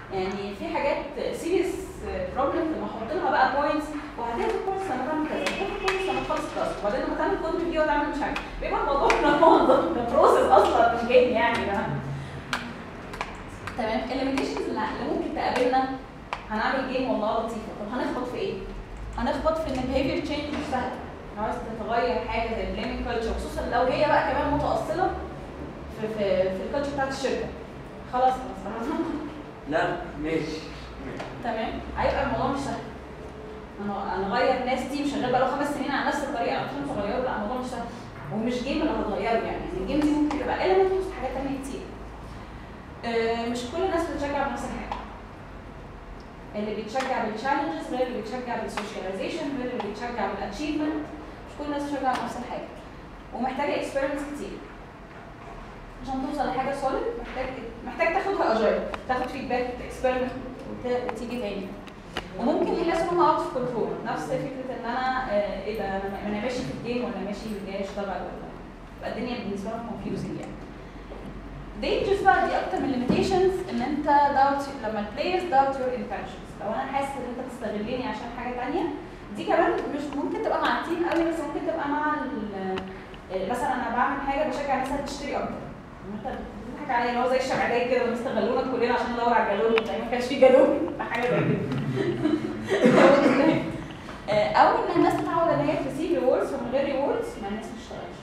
يعني في حاجات سيريس بروبلم لما احط لها بقى بوينتس وهتاخد بوينتس لما تعمل كذا وهتاخد بوينتس لما تخلص كذا وبعدين لما تعمل كود ريفيو وتعمل مش عارف بيبقى الموضوع منظم ده بروسيس اصلا مش جاي يعني ده تمام الليميتيشنز اللي اللي ممكن تقابلنا هنعمل جيم والله لطيفه طب هنخبط في ايه؟ هنخبط في ان البيهيفير تشينج مش سهل عاوز تتغير حاجه زي البليمنج كلتشر خصوصا لو هي بقى كمان متاصله في في في الكلتشر بتاعت الشركه خلاص خلاص خلاص لا ماشي تمام هيبقى الموضوع مش سهل انا انا اغير ناس تيم شغال بقاله خمس سنين على نفس الطريقه عشان تغيره لا الموضوع مش سهل ومش جيم اللي هتغيره يعني يعني الجيم دي ممكن تبقى element في حاجات تانية كتير آه، مش كل الناس بتشجع بنفس الحاجه اللي بيتشجع بالتشالنجز غير اللي بيتشجع بالسوشياليزيشن غير اللي بيتشجع بالاتشيفمنت مش كل الناس بتشجع بنفس الحاجه ومحتاجه اكسبيرمنتس كتير عشان توصل لحاجه سوليد محتاج محتاج تاخدها اجايل تاخد فيدباك اكسبيرمنت وتيجي تاني وممكن يحسوا ان هم اوت اوف كنترول نفس فكره ان انا آه، ايه ده انا انا ماشي في الجيم ولا ماشي جاي اشتغل ولا تبقى الدنيا بالنسبه لهم كونفيوزنج يعني دينجرز بقى دي اكتر من ليميتيشنز ان انت داوت لما البلايرز داوت يور انتنشنز لو انا حاسس ان انت بتستغلني عشان حاجه تانية دي كمان مش ممكن تبقى مع التيم قوي بس ممكن تبقى مع ال- آه، مثلا انا بعمل حاجه بشجع الناس إنها تشتري اكتر انت بتضحك عليا اللي هو زي الشمعدان كده بنستغلونا كلنا عشان ندور على الجالون زي ما كانش في جالون حاجه زي كده آه، او ان الناس تتعود ان هي تسيب ريوردز ومن غير ريوردز ما الناس ما تشتغلش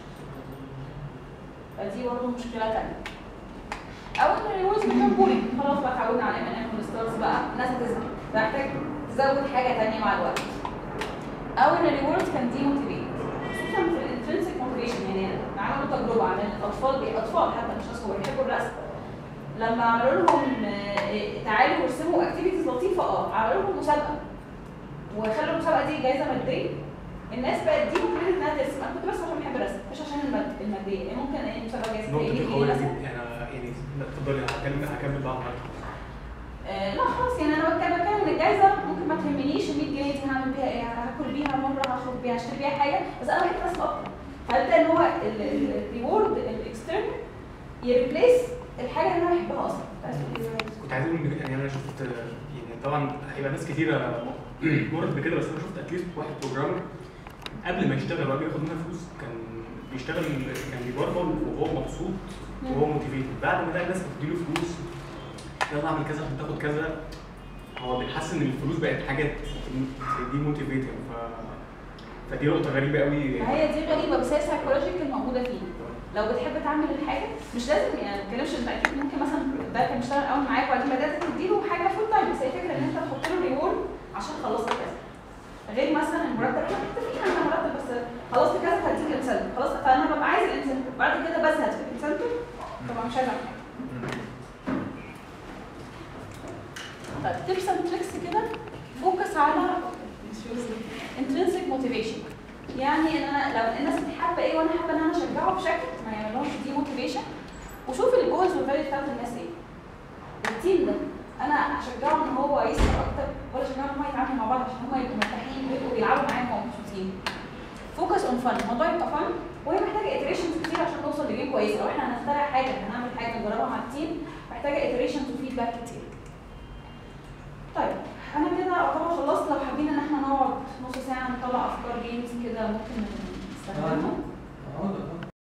فدي برضه مشكله تانية او ان الريوردز بتكون بولينج خلاص بقى اتعودنا على ام ان ام والستارز بقى الناس هتزهق فمحتاج تزود حاجه تانية مع الوقت او ان الريوردز كان دي موتيفيت خصوصا في الانترنسك موتيفيشن يعني عملوا تجربه عن الاطفال بي اطفال حتى مش ناس هو بيحبوا الرسم لما عملوا لهم آه، تعالوا ارسموا اكتيفيتيز لطيفه اه عملوا لهم مسابقه وخلوا المسابقه دي جايزه ماديه الناس بقت دي موتيفيتد انها ترسم انا كنت بس عشان بحب الرسم مش عشان الماد- الماديه يعني ممكن اي مسابقه جايزه النقطة مادية دي يجي قوية مثلا جدا يعني يعني لا، اتفضلي هكمل هكمل بعد ما آه، لا خلاص يعني انا بتكلم بتكلم ان الجايزه ممكن ما تهمنيش ال 100 جنيه دي هعمل بيها ايه هاكل بيها مره هخرج بيها هشتري بيها حاجه بس انا بحب الرسم اكتر فابدا ان هو الريورد الاكسترنال يريبليس الحاجه اللي انا بحبها اصلا كنت عايز اقول إن- يعني انا شفت يعني طبعا هيبقى ناس كتيره مرت بكده بس انا شفت اتليست واحد بروجرامر قبل ما يشتغل وقبل ما ياخد منها فلوس كان بيشتغل كان بيبرمج وهو مبسوط وهو موتيفيتد بعد ما لقى الناس بتديله فلوس يلا اعمل كذا عشان تاخد كذا هو بيحس ان الفلوس بقت حاجه دي موتيفيتنج ف فدي نقطه غريبه قوي ما هي دي غريبه بس هي سايكولوجيكال موجوده فيه لو بتحب تعمل الحاجه مش لازم يعني ما بتكلمش انت اكيد ممكن مثلا ده كان بيشتغل اول معاك وبعدين بدات تديله حاجه فول تايم بس هي الفكره ان انت تحط له ريورد عشان خلصت كذا غير مثلا المرتب احنا متفقين على المرتب بس خلصت كذا فهديك انسنتيف خلاص فانا ببقى عايز الانسنتيف بعد كده بزهد في الانسنتيف طبعا مش عايز اعمل حاجه طيب تيبس اند تريكس كده فوكس على انترنسك موتيفيشن يعني ان انا لو الناس حابه ايه وانا حابه ان انا اشجعه بشكل ما يعملهمش دي موتيفيشن وشوف الجولز والفاليو بتاعت الناس ايه التيم ده انا اشجعه ان هو يسمع اكتر ولا اشجعه ان هم يتعاملوا مع بعض عشان هم يبقوا مرتاحين ويبقوا بيلعبوا معاهم وهم مبسوطين فوكس اون فن الموضوع يبقى فن وهي محتاجه اتريشنز كتير عشان توصل لجيم كويس لو احنا هنخترع حاجه هنعمل حاجه نجربها مع التيم محتاجه اتريشنز وفيدباك كتير طيب انا كده اعتبر خلصت لو حابين ان احنا نقعد نص ساعه نطلع افكار جيمز كده ممكن نستخدمها اه